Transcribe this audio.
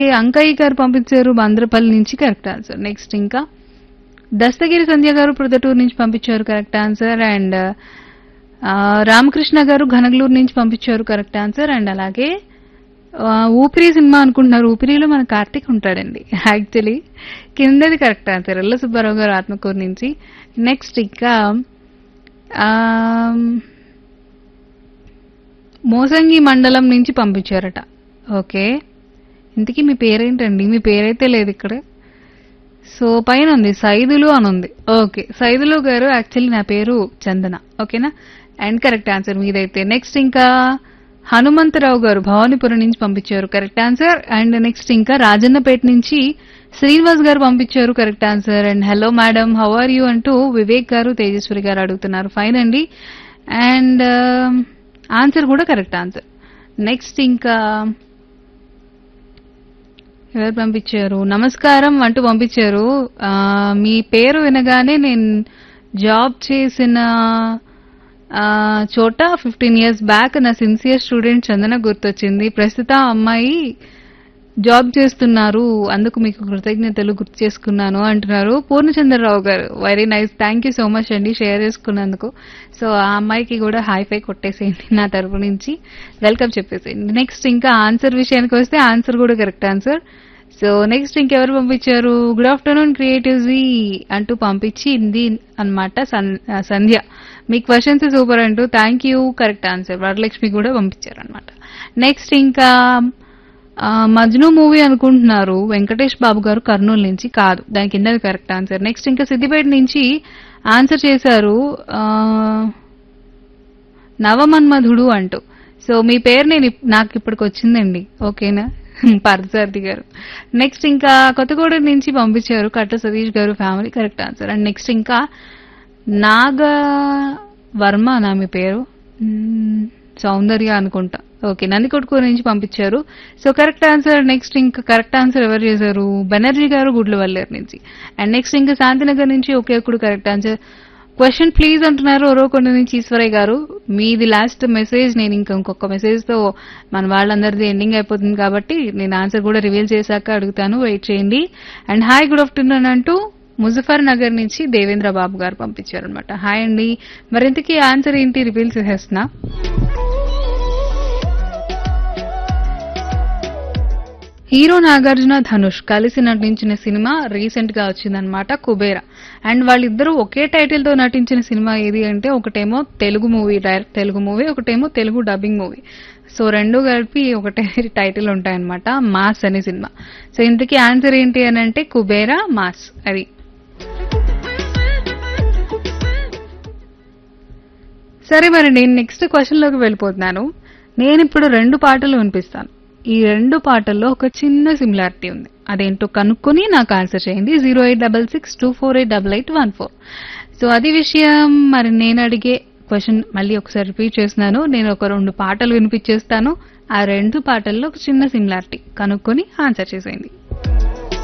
అంకయ్య గారు పంపించారు బంద్రపల్లి నుంచి కరెక్ట్ ఆన్సర్ నెక్స్ట్ ఇంకా దస్తగిరి సంధ్య గారు ప్రొద్దుటూరు నుంచి పంపించారు కరెక్ట్ ఆన్సర్ అండ్ రామకృష్ణ గారు ఘనగలూరు నుంచి పంపించారు కరెక్ట్ ఆన్సర్ అండ్ అలాగే ఆ, ఊపిరి సినిమా అనుకుంటున్నారు ఊపిరిలో మన కార్తీక్ ఉంటాడండి యాక్చువల్లీ కిందది కరెక్ట్ ఆన్సర్ ఎల్ల సుబ్బారావు గారు ఆత్మకూరు నుంచి నెక్స్ట్ ఇంకా ఆమ్, మోసంగి మండలం నుంచి పంపించారట ఓకే ఇంతకీ మీ పేరేంటండి మీ పేరైతే లేదు ఇక్కడ సో పైన ఉంది సైదులు అని ఉంది ఓకే సైదులు గారు యాక్చువల్లీ నా పేరు చందన ఓకేనా అండ్ కరెక్ట్ ఆన్సర్ మీదైతే నెక్స్ట్ ఇంకా హనుమంతరావు గారు భవానీపురం నుంచి పంపించారు కరెక్ట్ ఆన్సర్ అండ్ నెక్స్ట్ ఇంకా రాజన్నపేట నుంచి శ్రీనివాస్ గారు పంపించారు correct answer and hello madam how are you అంటూ వివేక్ గారు తేజస్వరి గారు అడుగుతున్నారు ఫైన్ అండి అండ్ ఆన్సర్ కూడా కరెక్ట్ ఆన్సర్ నెక్స్ట్ ఇంకా ఎవరు పంపించారు నమస్కారం అంటూ పంపించారు ఆ, మీ పేరు వినగానే నేను జాబ్ చేసిన ఆ, చోట ఫిఫ్టీన్ ఇయర్స్ బ్యాక్ నా సిన్సియర్ స్టూడెంట్ చందన గుర్తొచ్చింది ప్రస్తుతం ఆ అమ్మాయి జాబ్ చేస్తున్నారు అందుకు మీకు కృతజ్ఞతలు గుర్తు చేసుకున్నాను అంటున్నారు Purnachandrarao garu very nice thank you so much అండి షేర్ చేసుకున్నందుకు సో ఆ అమ్మాయికి కూడా హై ఫై కొట్టేసేయండి నా తరపు నుంచి వెల్కమ్ చెప్పేసేయండి నెక్స్ట్ ఇంకా ఆన్సర్ విషయానికి వస్తే ఆన్సర్ కూడా కరెక్ట్ ఆన్సర్ సో నెక్స్ట్ ఇంకెవరు పంపించారు గుడ్ ఆఫ్టర్నూన్ క్రియేటివ్జీ అంటూ పంపించింది అనమాట సంధ్య మీ క్వశ్చన్స్ సూపర్ అంటూ thank you correct answer Varalakshmi కూడా పంపించారు అనమాట నెక్స్ట్ ఇంకా ఆ, మజ్ను మూవీ అనుకుంటున్నారు వెంకటేష్ బాబు గారు కర్నూలు నుంచి కాదు దాని కింద కరెక్ట్ ఆన్సర్ నెక్స్ట్ ఇంకా సిద్దిపేట నుంచి ఆన్సర్ చేశారు ఆ, నవమన్మధుడు అంటూ సో మీ పేరు నేను ఇప్- నాకు ఇప్పటికి వచ్చిందండి ఓకేనా పార్థసారథి గారు నెక్స్ట్ ఇంకా కొత్తగూడెం నుంచి పంపించారు Katta Satish garu family correct answer and next ఇంకా నాగ వర్మ నా మీ పేరు మ్మ్, సౌందర్య అనుకుంటా ఓకే నందికొట్కూరు నుంచి పంపించారు సో కరెక్ట్ ఆన్సర్ నెక్స్ట్ ఇంకా కరెక్ట్ ఆన్సర్ ఎవరు చేశారు బెనర్జీ గారు గుడ్లవల్లేరు నుంచి అండ్ నెక్స్ట్ ఇంకా శాంతినగర్ నుంచి ఒకే ఒక్కడు కరెక్ట్ ఆన్సర్ క్వశ్చన్ ప్లీజ్ అంటున్నారు ఒరోకొండ నుంచి ఈశ్వరయ్య గారు మీది లాస్ట్ మెసేజ్ నేను ఇంకా ఇంకొక మెసేజ్ తో మన వాళ్ళందరిది ఎండింగ్ అయిపోతుంది కాబట్టి నేను ఆన్సర్ కూడా రివీల్ చేశాక అడుగుతాను వెయిట్ చేయండి అండ్ హాయ్ గుడ్ ఆఫ్టర్నూన్ అంటూ ముజఫర్ నగర్ నుంచి దేవేంద్ర బాబు గారు పంపించారు అనమాట హాయ్ అండి మరింతకీ ఆన్సర్ ఏంటి రివీల్ చేసేస్తున్నా హీరో నాగార్జున ధనుష్ కలిసి నటించిన సినిమా రీసెంట్ గా వచ్చిందనమాట కుబేరా అండ్ వాళ్ళిద్దరూ ఒకే టైటిల్ తో నటించిన సినిమా ఏది అంటే ఒకటేమో Telugu movie direct Telugu movie ఒకటేమో తెలుగు డబ్బింగ్ మూవీ సో రెండు కలిపి ఒకటే టైటిల్ ఉంటాయన్నమాట మాస్ అనే సినిమా సో ఇంతకీ ఆన్సర్ ఏంటి అని అంటే కుబేరా మాస్ అది సరే మరి నేను నెక్స్ట్ క్వశ్చన్ లోకి వెళ్ళిపోతున్నాను నేను ఇప్పుడు రెండు పాటలు వినిపిస్తాను ఈ రెండు పాటల్లో ఒక చిన్న సిమిలారిటీ ఉంది అదేంటో కనుక్కొని నాకు ఆన్సర్ చేయండి zero eight double six two four eight double eight one four so అది విషయం మరి నేను అడిగే క్వశ్చన్ మళ్ళీ ఒకసారి రిపీట్ చేస్తున్నాను నేను ఒక రెండు పాటలు వినిపించేస్తాను ఆ రెండు పాటల్లో ఒక చిన్న సిమిలారిటీ కనుక్కొని ఆన్సర్ చేసేయండి